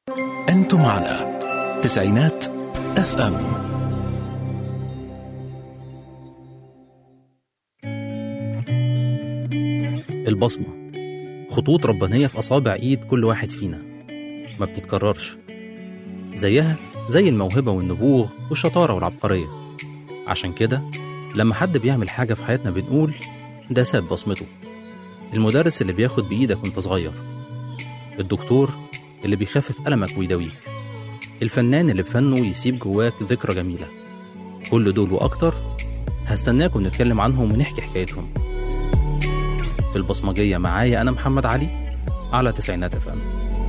أنتم على تسعينات اف ام البصمة خطوط ربانية في أصابع إيد كل واحد فينا ما بتتكررش زيها زي الموهبة والنبوغ والشطارة والعبقرية عشان كده لما حد بيعمل حاجة في حياتنا بنقول ده ساب بصمته المدرس اللي بياخد بإيدك وانت صغير الدكتور اللي بيخفف ألمك ويداويك الفنان اللي بفنه يسيب جواك ذكرى جميلة كل دول وأكتر هستناكم نتكلم عنهم ونحكي حكايتهم في البصمجية معايا أنا محمد علي على تسعينات أفهم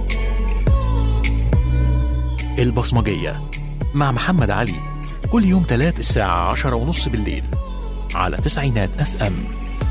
البصمجية مع محمد علي كل يوم تلات الساعة عشرة ونص بالليل على تسعينات اف ام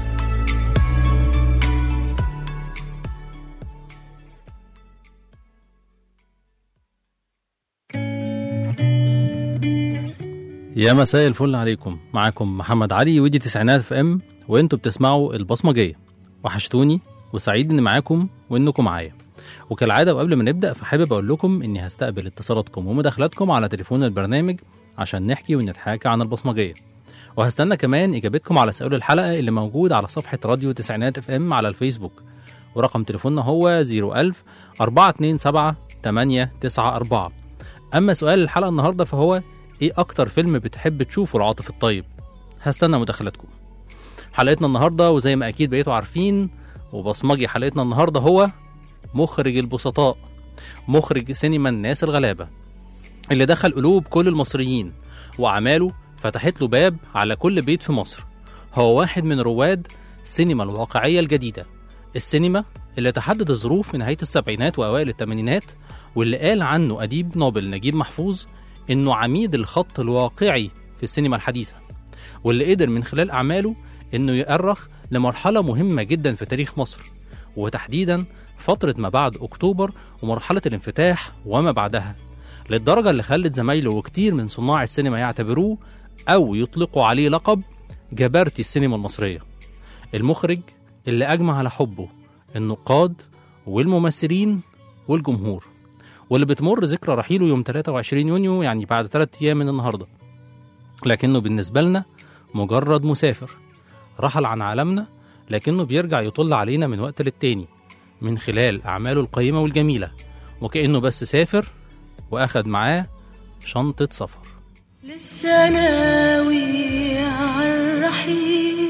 يا مساء الفل عليكم معاكم محمد علي ودي تسعينات في ام وانتوا بتسمعوا البصمجية وحشتوني وسعيد اني معاكم وانكم معايا وكالعادة وقبل ما نبدأ فحابب أقول لكم إني هستقبل اتصالاتكم ومداخلاتكم على تليفون البرنامج عشان نحكي ونتحاكى عن البصمجية وهستنى كمان إجابتكم على سؤال الحلقة اللي موجود على صفحة راديو تسعينات اف ام على الفيسبوك ورقم تليفوننا هو 01000 427 894 أما سؤال الحلقة النهاردة فهو إيه أكتر فيلم بتحب تشوفه العاطف الطيب؟ هستنى مداخلاتكم حلقتنا النهاردة وزي ما أكيد بقيتوا عارفين وبصمجي حلقتنا النهاردة هو مخرج البسطاء مخرج سينما الناس الغلابة اللي دخل قلوب كل المصريين وأعماله فتحت له باب على كل بيت في مصر هو واحد من رواد السينما الواقعية الجديدة السينما اللي تحدد الظروف في نهاية السبعينات وأوائل الثمانينات واللي قال عنه أديب نوبل نجيب محفوظ إنه عميد الخط الواقعي في السينما الحديثة واللي قدر من خلال أعماله إنه يؤرخ لمرحلة مهمة جدا في تاريخ مصر وتحديدا فترة ما بعد أكتوبر ومرحلة الانفتاح وما بعدها للدرجة اللي خلت زمايله وكتير من صناع السينما يعتبروه أو يطلقوا عليه لقب جبارتي السينما المصرية المخرج اللي أجمع على حبه النقاد والممثلين والجمهور واللي بتمر ذكرى رحيله يوم 23 يونيو يعني بعد ثلاثة أيام من النهاردة لكنه بالنسبة لنا مجرد مسافر رحل عن عالمنا لكنه بيرجع يطل علينا من وقت للتاني من خلال أعماله القيمة والجميلة وكأنه بس سافر وأخد معاه شنطة سفر لسه ناوي عالرحيل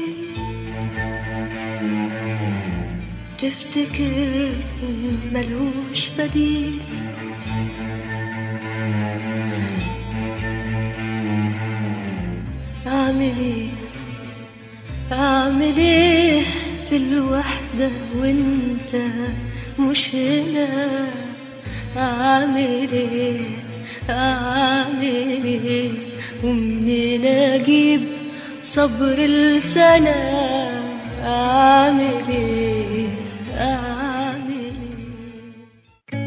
تفتكر ملوش بديل أعمل إيه أعمل إيه في الوحدة وأنت مش هنا أعمل إيه أعمل إيه ومنين أجيب صبر السنة أعمل إيه أعمل إيه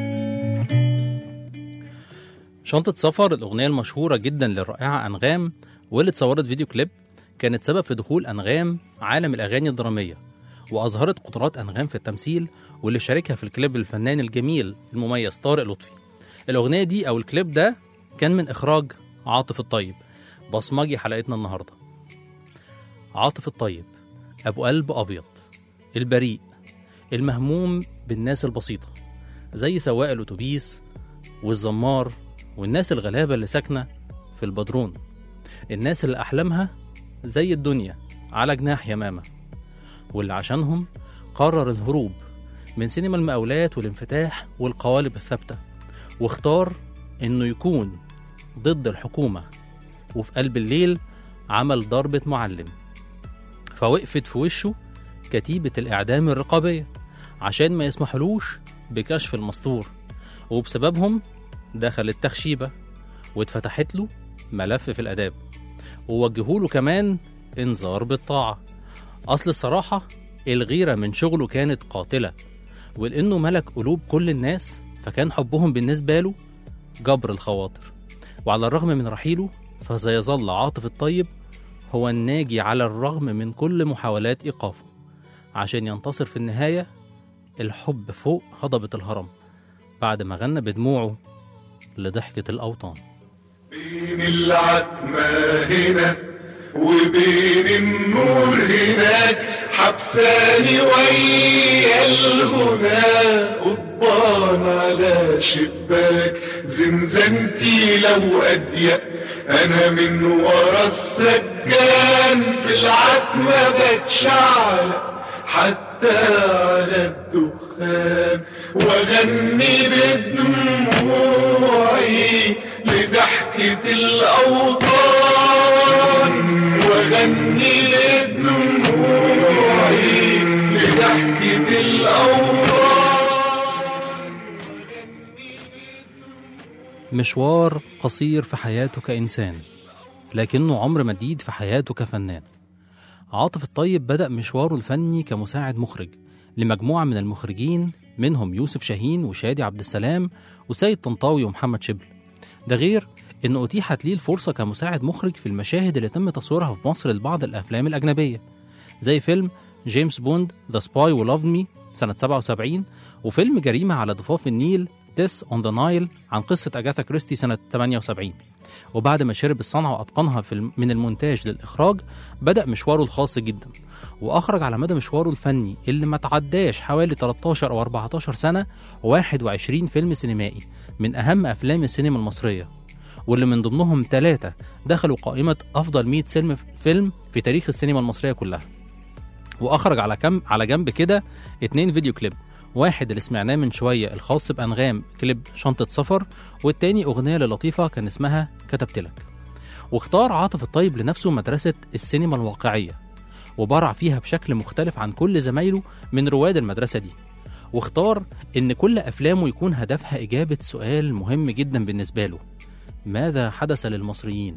شنطة سفر الأغنية المشهورة جدا للرائعة أنغام واللي اتصورت فيديو كليب كانت سبب في دخول أنغام عالم الأغاني الدرامية وأظهرت قدرات أنغام في التمثيل واللي شاركها في الكليب الفنان الجميل المميز طارق لطفي الأغنية دي أو الكليب ده كان من إخراج عاطف الطيب بصمجي حلقتنا النهاردة عاطف الطيب أبو قلب أبيض البريء المهموم بالناس البسيطة زي سواق الأتوبيس والزمار والناس الغلابة اللي ساكنة في البدرون الناس اللي أحلامها زي الدنيا على جناح يمامة واللي عشانهم قرر الهروب من سينما المقاولات والانفتاح والقوالب الثابتة واختار إنه يكون ضد الحكومة وفي قلب الليل عمل ضربة معلم فوقفت في وشه كتيبة الإعدام الرقابية عشان ما يسمحلوش بكشف المستور وبسببهم دخل التخشيبة واتفتحت له ملف في الآداب ووجهوا له كمان إنذار بالطاعة أصل الصراحة الغيرة من شغله كانت قاتلة ولأنه ملك قلوب كل الناس فكان حبهم بالنسبة له جبر الخواطر وعلى الرغم من رحيله فسيظل عاطف الطيب هو الناجي على الرغم من كل محاولات إيقافه عشان ينتصر في النهاية الحب فوق هضبة الهرم بعد ما غنى بدموعه لضحكة الأوطان بين العتمة هنا وبين النور هناك حبساني ويا الغنى قضبان على شباك زنزانتي لو أضيق أنا من ورا السجان في العتمة بتشعلق حتى على الدخان واغني بدموعي لضحكة الأوطان واغني بدموعي لضحكة الأوطان مشوار قصير في حياته كإنسان لكنه عمر مديد في حياته كفنان عاطف الطيب بدأ مشواره الفني كمساعد مخرج لمجموعة من المخرجين منهم يوسف شاهين وشادي عبد السلام وسيد طنطاوي ومحمد شبل ده غير إن أتيحت ليه الفرصة كمساعد مخرج في المشاهد اللي تم تصويرها في مصر لبعض الأفلام الأجنبية زي فيلم جيمس بوند ذا سباي ولوف مي سنة 77 وفيلم جريمة على ضفاف النيل تيس اون ذا نايل عن قصة أجاثا كريستي سنة 78 وبعد ما شرب الصنعة وأتقنها في الم- من المونتاج للإخراج بدأ مشواره الخاص جدا وأخرج على مدى مشواره الفني اللي ما تعداش حوالي 13 أو 14 سنة 21 فيلم سينمائي من أهم أفلام السينما المصرية واللي من ضمنهم ثلاثة دخلوا قائمة أفضل 100 سلم فيلم في تاريخ السينما المصرية كلها واخرج على كم على جنب كده اتنين فيديو كليب واحد اللي سمعناه من شويه الخاص بانغام كليب شنطه سفر والتاني اغنيه للطيفه كان اسمها كتبت لك واختار عاطف الطيب لنفسه مدرسه السينما الواقعيه وبرع فيها بشكل مختلف عن كل زمايله من رواد المدرسه دي واختار ان كل افلامه يكون هدفها اجابه سؤال مهم جدا بالنسبه له ماذا حدث للمصريين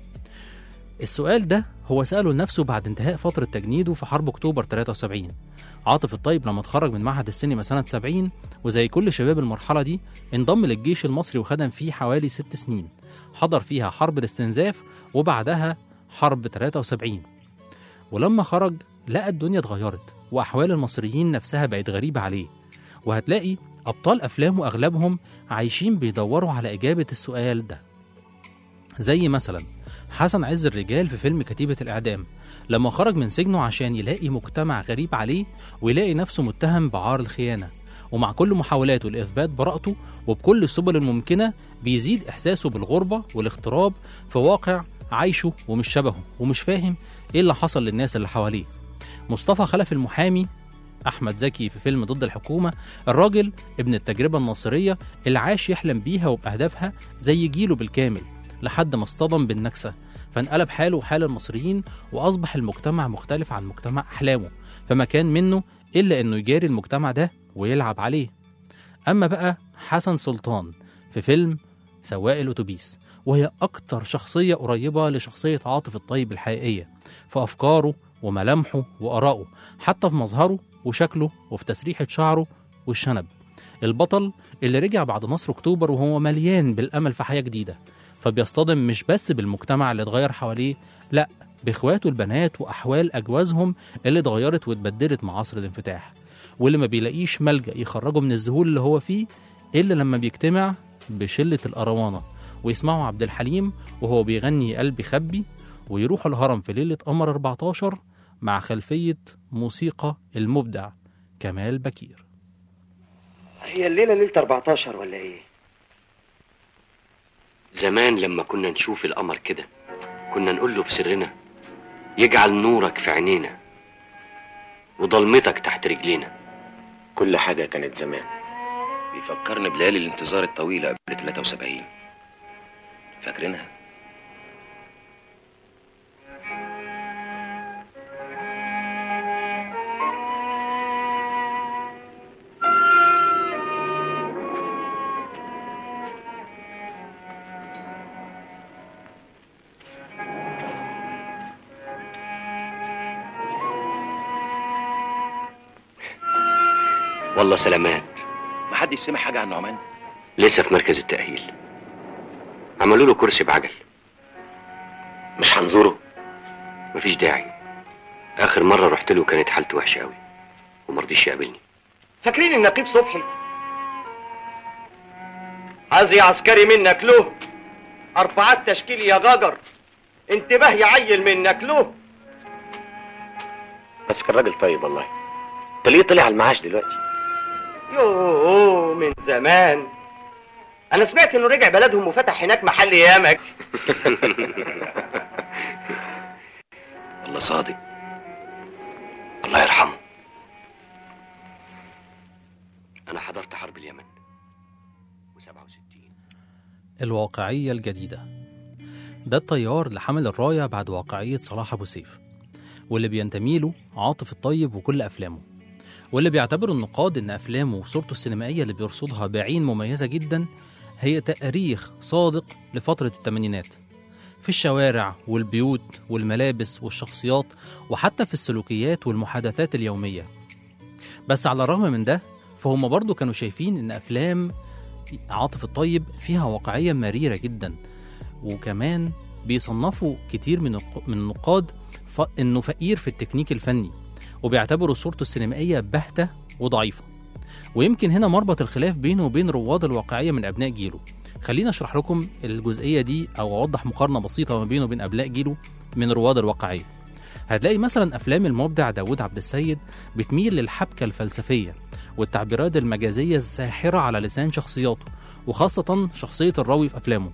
السؤال ده هو سأله لنفسه بعد انتهاء فترة تجنيده في حرب أكتوبر 73 عاطف الطيب لما اتخرج من معهد السينما سنة 70 وزي كل شباب المرحلة دي انضم للجيش المصري وخدم فيه حوالي ست سنين حضر فيها حرب الاستنزاف وبعدها حرب 73 ولما خرج لقى الدنيا اتغيرت وأحوال المصريين نفسها بقت غريبة عليه وهتلاقي أبطال أفلامه أغلبهم عايشين بيدوروا على إجابة السؤال ده زي مثلا حسن عز الرجال في فيلم كتيبة الإعدام لما خرج من سجنه عشان يلاقي مجتمع غريب عليه ويلاقي نفسه متهم بعار الخيانة ومع كل محاولاته لإثبات براءته وبكل السبل الممكنة بيزيد إحساسه بالغربة والاغتراب في واقع عايشه ومش شبهه ومش فاهم إيه اللي حصل للناس اللي حواليه مصطفى خلف المحامي أحمد زكي في فيلم ضد الحكومة الراجل ابن التجربة الناصرية اللي عاش يحلم بيها وبأهدافها زي جيله بالكامل لحد ما اصطدم بالنكسة فانقلب حاله وحال المصريين وأصبح المجتمع مختلف عن مجتمع أحلامه فما كان منه إلا إنه يجاري المجتمع ده ويلعب عليه أما بقى حسن سلطان في فيلم سواق الأتوبيس وهي أكتر شخصية قريبة لشخصية عاطف الطيب الحقيقية في أفكاره وملامحه وآرائه حتى في مظهره وشكله وفي تسريحة شعره والشنب البطل اللي رجع بعد نصر أكتوبر وهو مليان بالأمل في حياة جديدة فبيصطدم مش بس بالمجتمع اللي اتغير حواليه لا باخواته البنات واحوال اجوازهم اللي اتغيرت واتبدلت مع عصر الانفتاح واللي ما بيلاقيش ملجا يخرجه من الذهول اللي هو فيه الا لما بيجتمع بشله الاروانه ويسمعوا عبد الحليم وهو بيغني قلبي خبي ويروحوا الهرم في ليله قمر 14 مع خلفيه موسيقى المبدع كمال بكير هي الليلة ليلة 14 ولا ايه؟ زمان لما كنا نشوف القمر كده كنا نقول له في سرنا يجعل نورك في عينينا وضلمتك تحت رجلينا كل حاجة كانت زمان بيفكرني بليالي الانتظار الطويلة قبل 73 فاكرينها؟ والله سلامات محدش سمع حاجة عن نعمان لسه في مركز التأهيل عملوا له كرسي بعجل مش هنزوره مفيش داعي آخر مرة رحت له كانت حالته وحشة أوي ومرضيش يقابلني فاكرين النقيب صبحي؟ عايز عسكري منك له اربعات تشكيل يا ججر انتباه يا عيل منك له بس كان راجل طيب والله انت ليه طلع على المعاش دلوقتي يوه من زمان انا سمعت انه رجع بلدهم وفتح هناك محل يامك والله صادق الله يرحمه انا حضرت حرب اليمن و67 الواقعية الجديدة ده الطيار اللي حمل الراية بعد واقعية صلاح أبو سيف واللي بينتمي له عاطف الطيب وكل أفلامه واللي بيعتبر النقاد إن أفلامه وصورته السينمائية اللي بيرصدها بعين مميزة جدا هي تأريخ صادق لفترة الثمانينات في الشوارع والبيوت والملابس والشخصيات وحتى في السلوكيات والمحادثات اليومية بس على الرغم من ده فهم برضو كانوا شايفين إن أفلام عاطف الطيب فيها واقعية مريرة جدا وكمان بيصنفوا كتير من الق- من النقاد ف... انه فقير في التكنيك الفني وبيعتبروا صورته السينمائية باهتة وضعيفة ويمكن هنا مربط الخلاف بينه وبين رواد الواقعية من أبناء جيله خلينا أشرح لكم الجزئية دي أو أوضح مقارنة بسيطة ما بينه وبين أبناء جيله من رواد الواقعية هتلاقي مثلا أفلام المبدع داوود عبد السيد بتميل للحبكة الفلسفية والتعبيرات المجازية الساحرة على لسان شخصياته وخاصة شخصية الراوي في أفلامه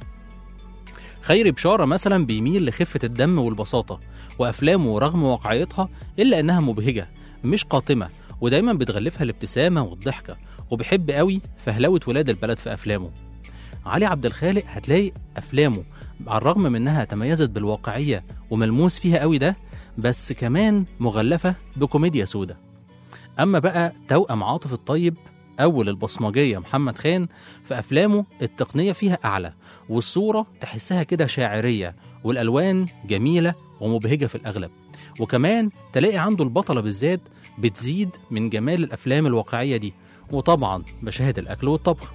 خيري بشارة مثلا بيميل لخفة الدم والبساطة وأفلامه رغم واقعيتها إلا أنها مبهجة مش قاتمة ودايما بتغلفها الابتسامة والضحكة وبيحب قوي فهلوة ولاد البلد في أفلامه علي عبد الخالق هتلاقي أفلامه على الرغم من إنها تميزت بالواقعية وملموس فيها قوي ده بس كمان مغلفة بكوميديا سودة أما بقى توأم عاطف الطيب أول البصمجية محمد خان في أفلامه التقنية فيها أعلى والصورة تحسها كده شاعرية والألوان جميلة ومبهجة في الأغلب وكمان تلاقي عنده البطلة بالذات بتزيد من جمال الأفلام الواقعية دي وطبعا مشاهد الأكل والطبخ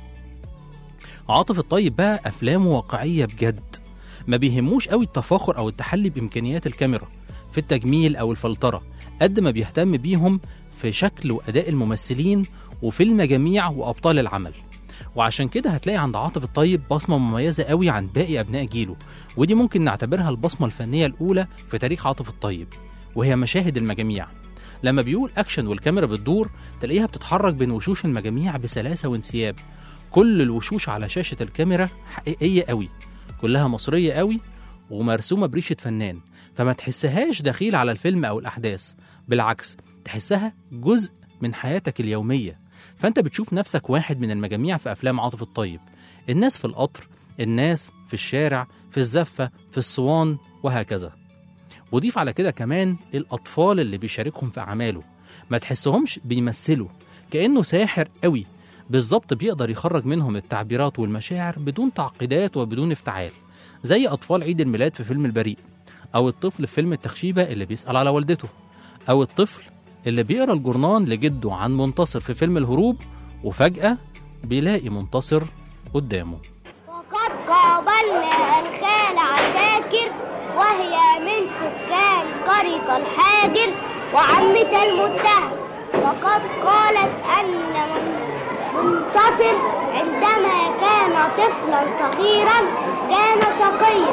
عاطف الطيب بقى أفلامه واقعية بجد ما بيهموش قوي التفاخر أو التحلي بإمكانيات الكاميرا في التجميل أو الفلترة قد ما بيهتم بيهم في شكل وأداء الممثلين وفي المجاميع وأبطال العمل وعشان كده هتلاقي عند عاطف الطيب بصمة مميزة قوي عن باقي أبناء جيله ودي ممكن نعتبرها البصمة الفنية الأولى في تاريخ عاطف الطيب وهي مشاهد المجاميع لما بيقول أكشن والكاميرا بتدور تلاقيها بتتحرك بين وشوش المجاميع بسلاسة وانسياب كل الوشوش على شاشة الكاميرا حقيقية قوي كلها مصرية قوي ومرسومة بريشة فنان فما تحسهاش دخيل على الفيلم أو الأحداث بالعكس تحسها جزء من حياتك اليومية فأنت بتشوف نفسك واحد من المجاميع في أفلام عاطف الطيب الناس في القطر الناس في الشارع في الزفة في الصوان وهكذا وضيف على كده كمان الأطفال اللي بيشاركهم في أعماله ما تحسهمش بيمثلوا كأنه ساحر قوي بالظبط بيقدر يخرج منهم التعبيرات والمشاعر بدون تعقيدات وبدون افتعال زي أطفال عيد الميلاد في فيلم البريء أو الطفل في فيلم التخشيبة اللي بيسأل على والدته أو الطفل اللي بيقرا الجورنان لجده عن منتصر في فيلم الهروب وفجأة بيلاقي منتصر قدامه وقد قابلنا الخال عساكر وهي من سكان قرية الحاجر وعمة المتهم وقد قالت أن من- منتصر عندما كان طفلا صغيرا كان شقيا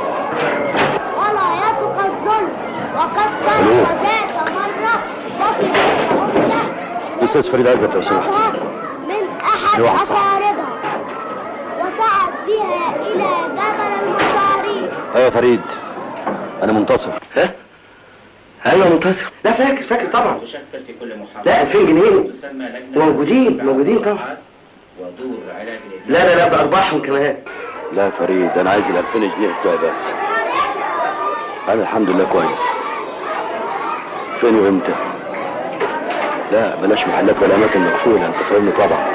ولا يتقى الظلم وقد سرق ذات مرة طفلة أمه أستاذ فريد عزت لو سمحت أخذها من أحد لوحة صح. أقاربها وصعد بها إلى جبل المصاريف أيوة فريد أنا منتصر ها ايوه منتصر لا فاكر فاكر طبعا لا 2000 جنيه موجودين موجودين طبعا لا لا لا بارباحهم كمان لا يا فريد أنا عايز ال 2000 جنيه بتوعي بس أنا الحمد لله كويس فين وإمتى؟ لا بلاش محلات ولا أماكن مقفولة أنت فاهمني طبعا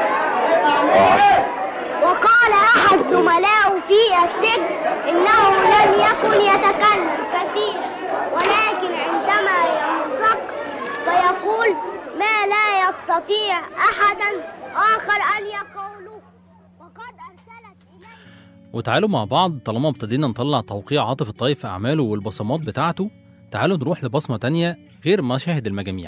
أه عارف. وقال أحد زملائه في السجن إنه لم يكن يتكلم كثيرا ولكن عندما ينطق فيقول ما لا يستطيع أحدا آخر أن يقوله وقد أرسلت إليه وتعالوا مع بعض طالما ابتدينا نطلع توقيع عاطف الطيب في أعماله والبصمات بتاعته تعالوا نروح لبصمة تانية غير مشاهد المجاميع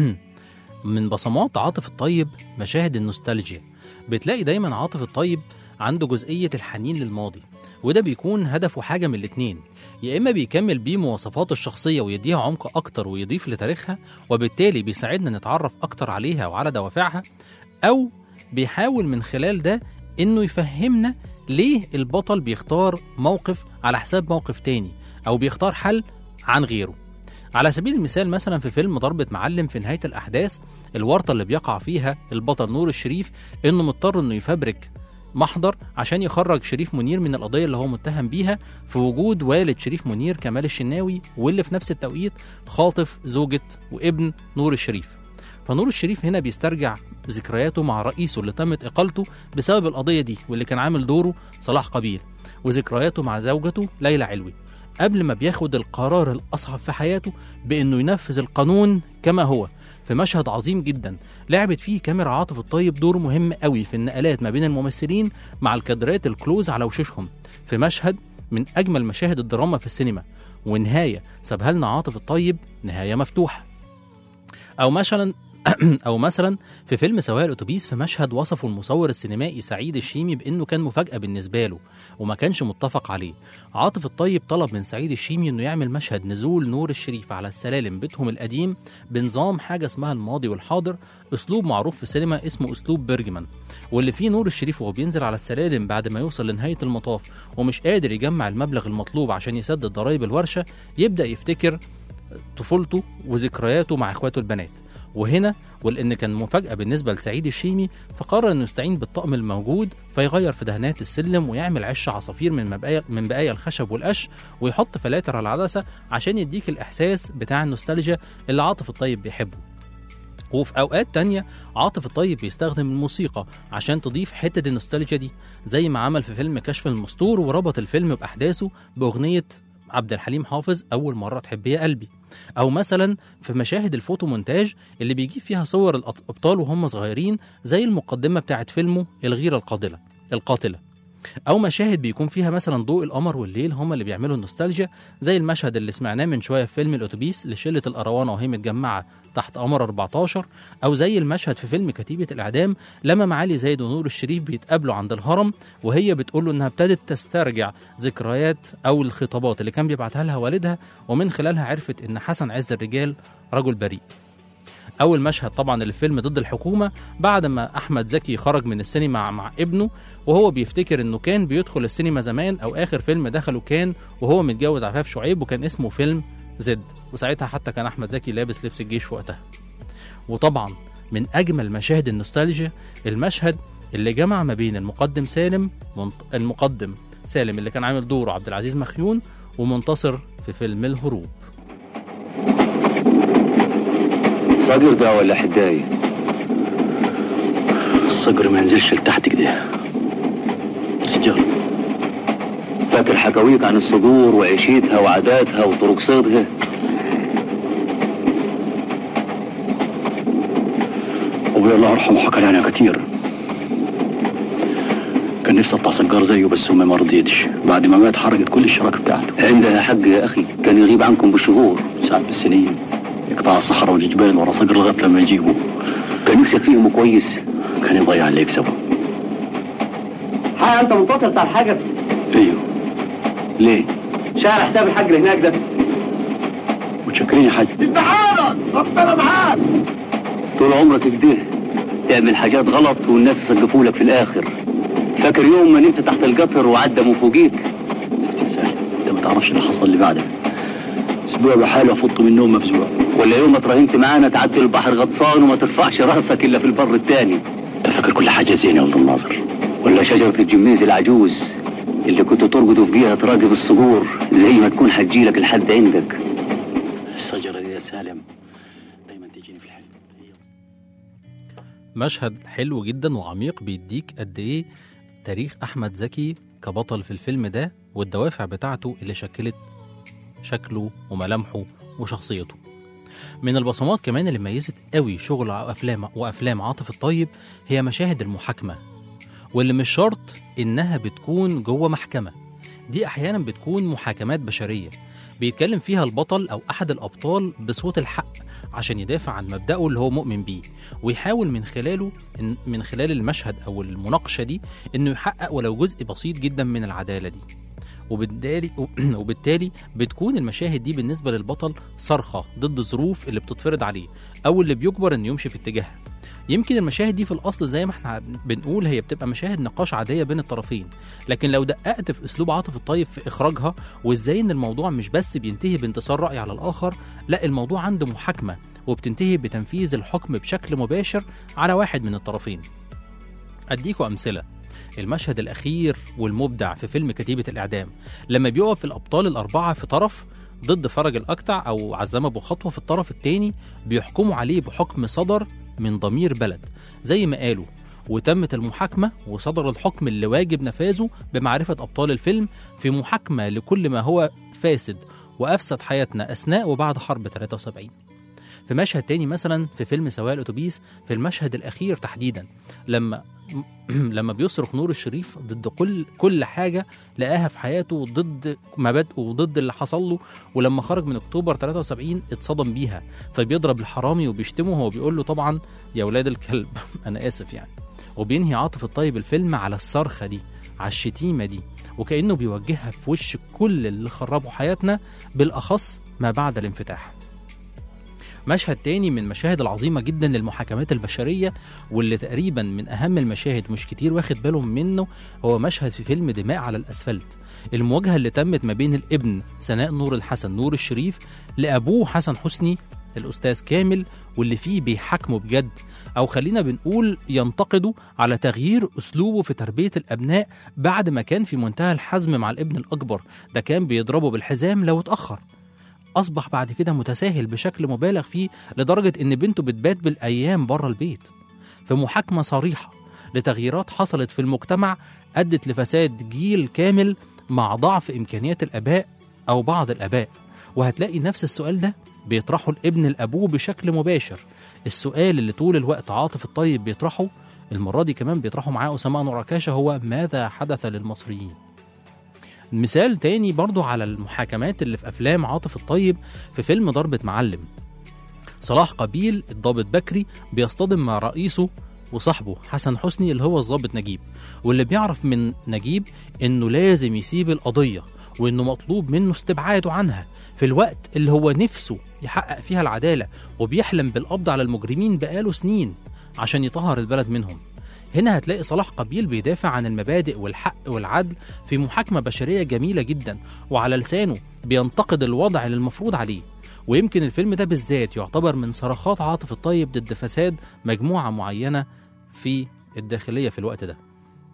من بصمات عاطف الطيب مشاهد النوستالجيا بتلاقي دايما عاطف الطيب عنده جزئية الحنين للماضي وده بيكون هدفه حاجة من الاتنين يا إما بيكمل بيه مواصفات الشخصية ويديها عمق أكتر ويضيف لتاريخها وبالتالي بيساعدنا نتعرف أكتر عليها وعلى دوافعها أو بيحاول من خلال ده إنه يفهمنا ليه البطل بيختار موقف على حساب موقف تاني أو بيختار حل عن غيره على سبيل المثال مثلا في فيلم ضربة معلم في نهاية الأحداث الورطة اللي بيقع فيها البطل نور الشريف إنه مضطر إنه يفبرك محضر عشان يخرج شريف منير من القضية اللي هو متهم بيها في وجود والد شريف منير كمال الشناوي واللي في نفس التوقيت خاطف زوجة وابن نور الشريف فنور الشريف هنا بيسترجع ذكرياته مع رئيسه اللي تمت إقالته بسبب القضية دي واللي كان عامل دوره صلاح قبيل وذكرياته مع زوجته ليلى علوي قبل ما بياخد القرار الأصعب في حياته بإنه ينفذ القانون كما هو في مشهد عظيم جدا لعبت فيه كاميرا عاطف الطيب دور مهم قوي في النقلات ما بين الممثلين مع الكادرات الكلوز على وشوشهم في مشهد من أجمل مشاهد الدراما في السينما ونهاية سابها لنا عاطف الطيب نهاية مفتوحة أو مثلا أو مثلا في فيلم سواق الأتوبيس في مشهد وصفه المصور السينمائي سعيد الشيمي بأنه كان مفاجأة بالنسبة له وما كانش متفق عليه عاطف الطيب طلب من سعيد الشيمي انه يعمل مشهد نزول نور الشريف على السلالم بيتهم القديم بنظام حاجه اسمها الماضي والحاضر اسلوب معروف في السينما اسمه اسلوب بيرجمان واللي فيه نور الشريف وهو بينزل على السلالم بعد ما يوصل لنهايه المطاف ومش قادر يجمع المبلغ المطلوب عشان يسدد ضرايب الورشه يبدا يفتكر طفولته وذكرياته مع اخواته البنات وهنا ولان كان مفاجاه بالنسبه لسعيد الشيمي فقرر انه يستعين بالطقم الموجود فيغير في دهانات السلم ويعمل عش عصافير من بقايا من بقايا الخشب والقش ويحط فلاتر على العدسه عشان يديك الاحساس بتاع النوستالجيا اللي عاطف الطيب بيحبه وفي اوقات تانية عاطف الطيب بيستخدم الموسيقى عشان تضيف حته النوستالجيا دي زي ما عمل في فيلم كشف المستور وربط الفيلم باحداثه باغنيه عبد الحليم حافظ اول مره تحب يا قلبي او مثلا في مشاهد الفوتو مونتاج اللي بيجيب فيها صور الابطال وهم صغيرين زي المقدمه بتاعت فيلمه الغيره القاتله القاتله او مشاهد بيكون فيها مثلا ضوء القمر والليل هم اللي بيعملوا النوستالجيا زي المشهد اللي سمعناه من شويه في فيلم الاتوبيس لشله القروانه وهي متجمعه تحت قمر 14 او زي المشهد في فيلم كتيبه الاعدام لما معالي زايد ونور الشريف بيتقابلوا عند الهرم وهي بتقول له انها ابتدت تسترجع ذكريات او الخطابات اللي كان بيبعتها لها والدها ومن خلالها عرفت ان حسن عز الرجال رجل بريء اول مشهد طبعا اللي في فيلم ضد الحكومه بعد ما احمد زكي خرج من السينما مع ابنه وهو بيفتكر انه كان بيدخل السينما زمان او اخر فيلم دخله كان وهو متجوز عفاف شعيب وكان اسمه فيلم زد وساعتها حتى كان احمد زكي لابس لبس الجيش في وقتها وطبعا من اجمل مشاهد النوستالجيا المشهد اللي جمع ما بين المقدم سالم منط- المقدم سالم اللي كان عامل دوره عبد العزيز مخيون ومنتصر في فيلم الهروب صقر ده ولا حداية الصقر ما ينزلش لتحت كده سجل فاكر حكاويك عن الصقور وعيشيتها وعاداتها وطرق صيدها ابوي الله يرحمه حكى لي عنها كتير كان نفسي اطلع صقار زيه بس امي ما رضيتش بعد ما مات حرقت كل الشراكه بتاعته عندها حق يا اخي كان يغيب عنكم بالشهور ساعات بالسنين يقطع الصحراء والجبال ورا صقر لغايه لما يجيبه كان يكسب فيهم كويس كان يضيع اللي يكسبه ها انت منتصر بتاع الحاجه ايوه ليه؟ شارع حساب الحاج اللي هناك ده متشكرين يا حاج انت عارض ربنا معاك طول عمرك كده تعمل حاجات غلط والناس يسقفوا لك في الاخر فاكر يوم ما نمت تحت القطر وعدى من فوقيك انت ما تعرفش اللي حصل لي بعدها اسبوع بحاله افط من النوم مفزوع ولا يوم ما تراهنت معانا تعدي البحر غطسان وما ترفعش راسك الا في البر التاني انت فاكر كل حاجه زينه يا ولد الناظر ولا شجره الجميز العجوز اللي كنت ترقد فوقيها تراقب الصقور زي ما تكون حتجيلك لحد عندك الشجره دي يا سالم دايما تجيني في الحلم مشهد حلو جدا وعميق بيديك قد ايه تاريخ احمد زكي كبطل في الفيلم ده والدوافع بتاعته اللي شكلت شكله وملامحه وشخصيته من البصمات كمان اللي ميزت قوي شغل افلام وافلام عاطف الطيب هي مشاهد المحاكمه واللي مش شرط انها بتكون جوه محكمه دي احيانا بتكون محاكمات بشريه بيتكلم فيها البطل أو أحد الأبطال بصوت الحق عشان يدافع عن مبدأه اللي هو مؤمن بيه ويحاول من خلاله إن- من خلال المشهد أو المناقشة دي إنه يحقق ولو جزء بسيط جدا من العدالة دي وبالتالي وبالتالي بتكون المشاهد دي بالنسبة للبطل صرخة ضد الظروف اللي بتتفرض عليه أو اللي بيجبر إنه يمشي في اتجاهها يمكن المشاهد دي في الأصل زي ما احنا بنقول هي بتبقى مشاهد نقاش عادية بين الطرفين لكن لو دققت في أسلوب عاطف الطيب في إخراجها وإزاي إن الموضوع مش بس بينتهي بانتصار رأي على الآخر لا الموضوع عنده محاكمة وبتنتهي بتنفيذ الحكم بشكل مباشر على واحد من الطرفين أديكوا أمثلة المشهد الأخير والمبدع في فيلم كتيبة الإعدام لما بيقف الأبطال الأربعة في طرف ضد فرج الأكتع أو عزام أبو خطوة في الطرف التاني بيحكموا عليه بحكم صدر من ضمير بلد زي ما قالوا وتمت المحاكمة وصدر الحكم اللي واجب نفاذه بمعرفة أبطال الفيلم في محاكمة لكل ما هو فاسد وأفسد حياتنا أثناء وبعد حرب 73 في مشهد تاني مثلا في فيلم سواق الأتوبيس في المشهد الأخير تحديدا لما لما بيصرخ نور الشريف ضد كل كل حاجة لقاها في حياته ضد مبادئه وضد اللي حصل له ولما خرج من أكتوبر 73 اتصدم بيها فبيضرب الحرامي وبيشتمه هو بيقول له طبعا يا ولاد الكلب أنا آسف يعني وبينهي عاطف الطيب الفيلم على الصرخة دي على الشتيمة دي وكأنه بيوجهها في وش كل اللي خربوا حياتنا بالأخص ما بعد الانفتاح مشهد تاني من المشاهد العظيمة جدا للمحاكمات البشرية واللي تقريبا من أهم المشاهد مش كتير واخد بالهم منه هو مشهد في فيلم دماء على الأسفلت المواجهة اللي تمت ما بين الابن سناء نور الحسن نور الشريف لأبوه حسن حسني الأستاذ كامل واللي فيه بيحاكموا بجد أو خلينا بنقول ينتقدوا على تغيير أسلوبه في تربية الأبناء بعد ما كان في منتهى الحزم مع الابن الأكبر ده كان بيضربه بالحزام لو اتأخر أصبح بعد كده متساهل بشكل مبالغ فيه لدرجة إن بنته بتبات بالأيام بره البيت في محاكمة صريحة لتغييرات حصلت في المجتمع أدت لفساد جيل كامل مع ضعف إمكانيات الآباء أو بعض الآباء وهتلاقي نفس السؤال ده بيطرحه الابن لأبوه بشكل مباشر السؤال اللي طول الوقت عاطف الطيب بيطرحه المرة دي كمان بيطرحه معاه أسامة أنور عكاشة هو ماذا حدث للمصريين مثال تاني برضو على المحاكمات اللي في أفلام عاطف الطيب في فيلم ضربة معلم صلاح قبيل الضابط بكري بيصطدم مع رئيسه وصاحبه حسن حسني اللي هو الضابط نجيب واللي بيعرف من نجيب انه لازم يسيب القضيه وانه مطلوب منه استبعاده عنها في الوقت اللي هو نفسه يحقق فيها العداله وبيحلم بالقبض على المجرمين بقاله سنين عشان يطهر البلد منهم هنا هتلاقي صلاح قبيل بيدافع عن المبادئ والحق والعدل في محاكمة بشرية جميلة جدا وعلى لسانه بينتقد الوضع اللي المفروض عليه ويمكن الفيلم ده بالذات يعتبر من صرخات عاطف الطيب ضد فساد مجموعة معينة في الداخلية في الوقت ده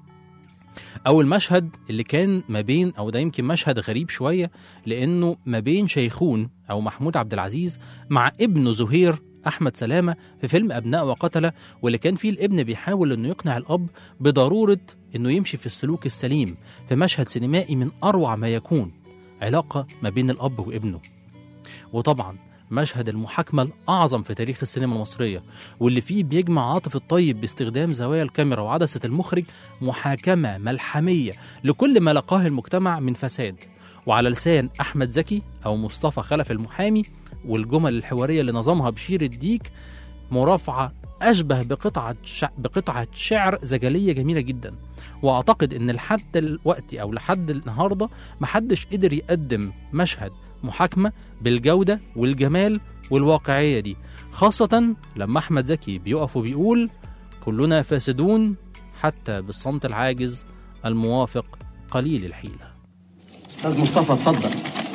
أو المشهد اللي كان ما بين أو ده يمكن مشهد غريب شوية لأنه ما بين شيخون أو محمود عبد العزيز مع ابنه زهير أحمد سلامة في فيلم أبناء وقتلة واللي كان فيه الابن بيحاول إنه يقنع الأب بضرورة إنه يمشي في السلوك السليم في مشهد سينمائي من أروع ما يكون علاقة ما بين الأب وابنه وطبعا مشهد المحاكمة الأعظم في تاريخ السينما المصرية واللي فيه بيجمع عاطف الطيب باستخدام زوايا الكاميرا وعدسة المخرج محاكمة ملحمية لكل ما لقاه المجتمع من فساد وعلى لسان أحمد زكي أو مصطفى خلف المحامي والجمل الحوارية اللي نظمها بشير الديك مرافعة أشبه بقطعة شع... بقطعة شعر زجلية جميلة جدا وأعتقد إن لحد الوقت أو لحد النهاردة محدش قدر يقدم مشهد محاكمة بالجودة والجمال والواقعية دي خاصة لما أحمد زكي بيقف وبيقول كلنا فاسدون حتى بالصمت العاجز الموافق قليل الحيلة استاذ مصطفى اتفضل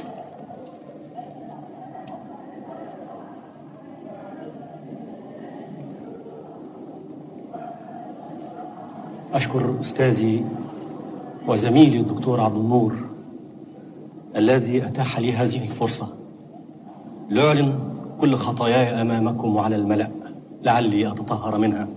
أشكر أستاذي وزميلي الدكتور عبد النور الذي أتاح لي هذه الفرصة لأعلن كل خطاياي أمامكم وعلى الملأ لعلي أتطهر منها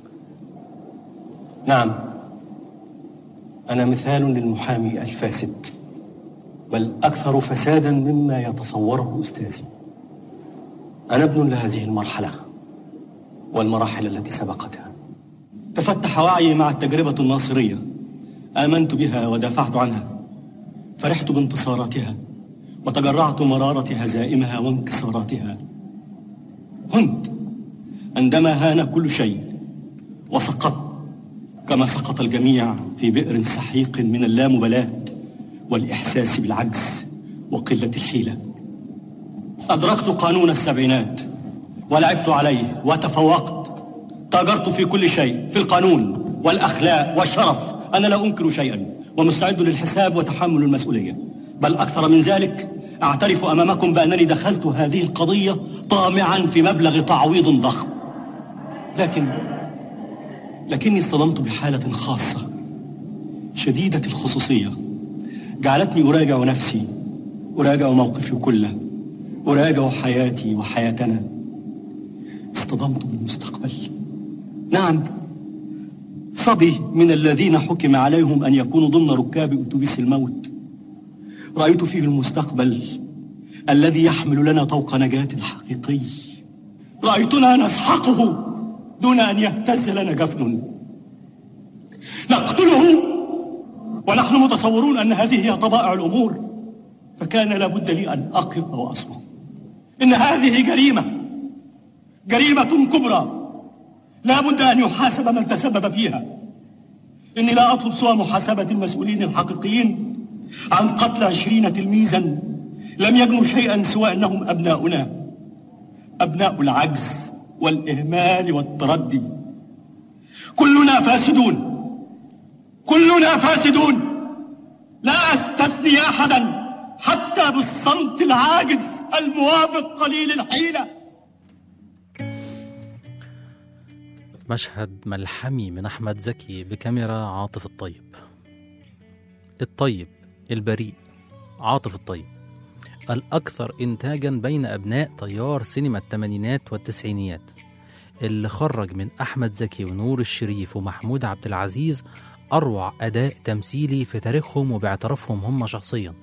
نعم أنا مثال للمحامي الفاسد بل أكثر فسادا مما يتصوره أستاذي أنا ابن لهذه المرحلة والمراحل التي سبقتها تفتح وعيي مع التجربة الناصرية آمنت بها ودافعت عنها فرحت بانتصاراتها وتجرعت مرارة هزائمها وانكساراتها هنت عندما هان كل شيء وسقطت كما سقط الجميع في بئر سحيق من اللامبالاة والإحساس بالعجز وقلة الحيلة أدركت قانون السبعينات ولعبت عليه وتفوقت تاجرت في كل شيء في القانون والأخلاق والشرف أنا لا أنكر شيئا ومستعد للحساب وتحمل المسؤولية بل أكثر من ذلك أعترف أمامكم بأنني دخلت هذه القضية طامعا في مبلغ تعويض ضخم لكن لكني اصطدمت بحالة خاصة شديدة الخصوصية جعلتني أراجع نفسي أراجع موقفي كله أراجع حياتي وحياتنا اصطدمت بالمستقبل نعم صبي من الذين حكم عليهم أن يكونوا ضمن ركاب أتوبيس الموت رأيت فيه المستقبل الذي يحمل لنا طوق نجاة حقيقي رأيتنا نسحقه دون أن يهتز لنا جفن نقتله ونحن متصورون أن هذه هي طبائع الأمور فكان لابد لي أن أقف وأصرخ إن هذه جريمة جريمة كبرى لا بد أن يحاسب من تسبب فيها إني لا أطلب سوى محاسبة المسؤولين الحقيقيين عن قتل عشرين تلميذا لم يجنوا شيئا سوى أنهم أبناؤنا أبناء العجز والإهمال والتردي كلنا فاسدون كلنا فاسدون لا أستثني أحدا حتى بالصمت العاجز الموافق قليل الحيلة مشهد ملحمي من أحمد زكي بكاميرا عاطف الطيب الطيب البريء عاطف الطيب الأكثر إنتاجا بين أبناء تيار سينما الثمانينات والتسعينيات اللي خرج من أحمد زكي ونور الشريف ومحمود عبد العزيز أروع أداء تمثيلي في تاريخهم وباعترافهم هم شخصيا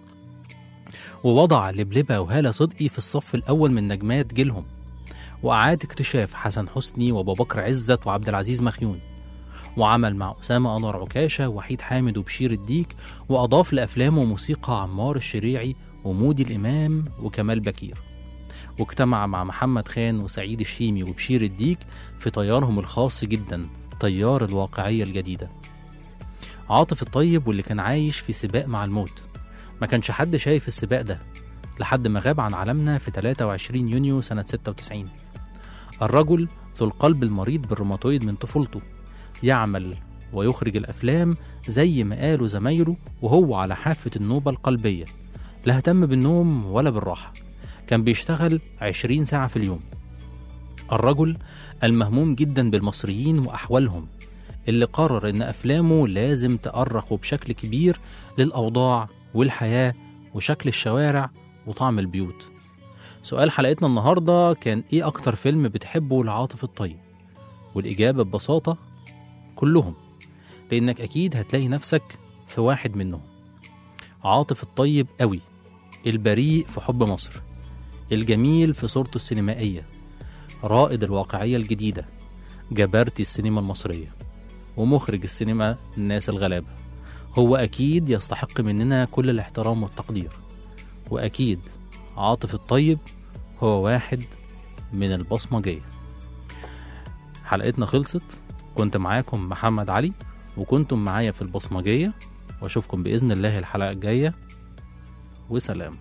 ووضع لبلبة وهالة صدقي في الصف الأول من نجمات جيلهم وأعاد اكتشاف حسن حسني وأبو بكر عزت وعبد العزيز مخيون وعمل مع أسامة أنور عكاشة وحيد حامد وبشير الديك وأضاف لأفلامه موسيقى عمار الشريعي ومودي الإمام وكمال بكير واجتمع مع محمد خان وسعيد الشيمي وبشير الديك في طيارهم الخاص جدا طيار الواقعية الجديدة عاطف الطيب واللي كان عايش في سباق مع الموت ما كانش حد شايف السباق ده لحد ما غاب عن عالمنا في 23 يونيو سنة 96 الرجل ذو القلب المريض بالروماتويد من طفولته يعمل ويخرج الأفلام زي ما قالوا زمايله وهو على حافة النوبة القلبية لا اهتم بالنوم ولا بالراحة كان بيشتغل 20 ساعة في اليوم الرجل المهموم جدا بالمصريين وأحوالهم اللي قرر إن أفلامه لازم تأرخ بشكل كبير للأوضاع والحياة وشكل الشوارع وطعم البيوت سؤال حلقتنا النهاردة كان إيه أكتر فيلم بتحبه لعاطف الطيب والإجابة ببساطة كلهم لأنك أكيد هتلاقي نفسك في واحد منهم عاطف الطيب قوي البريء في حب مصر الجميل في صورته السينمائية رائد الواقعية الجديدة جبارتي السينما المصرية ومخرج السينما الناس الغلابة هو أكيد يستحق مننا كل الاحترام والتقدير وأكيد عاطف الطيب هو واحد من البصمجية حلقتنا خلصت كنت معاكم محمد علي وكنتم معايا في البصمجية واشوفكم بإذن الله الحلقة الجاية وسلام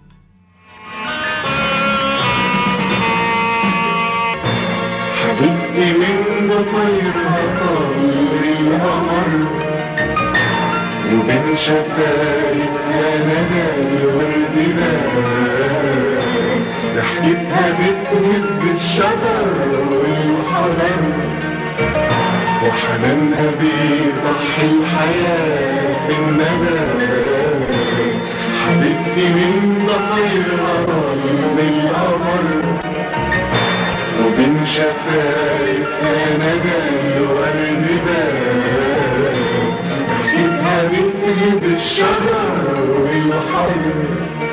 حبيبتي من ضفيرها طال القمر وبين شفايفها ندى الورد بان ضحكتها بتهز الشجر والحجر وحنانها بيصحي الحياة في الندى حبيبتي من ضفيرها طال القمر وبين شفايفها ندى الورد بان ضحكتها بتهز الشجر والحر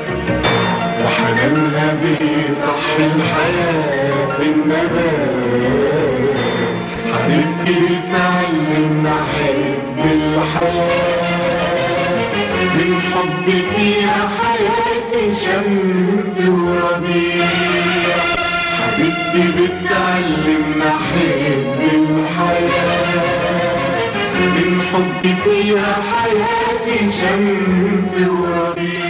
وحنانها بيصحي الحياة في النبات حبيبتي بتعلمنا أحب الحياة من حب فيها حياتي حياتي شمس وربيع حبيبتي بتعلمنا حب الحياة من حبك يا حياتي شمس وربيع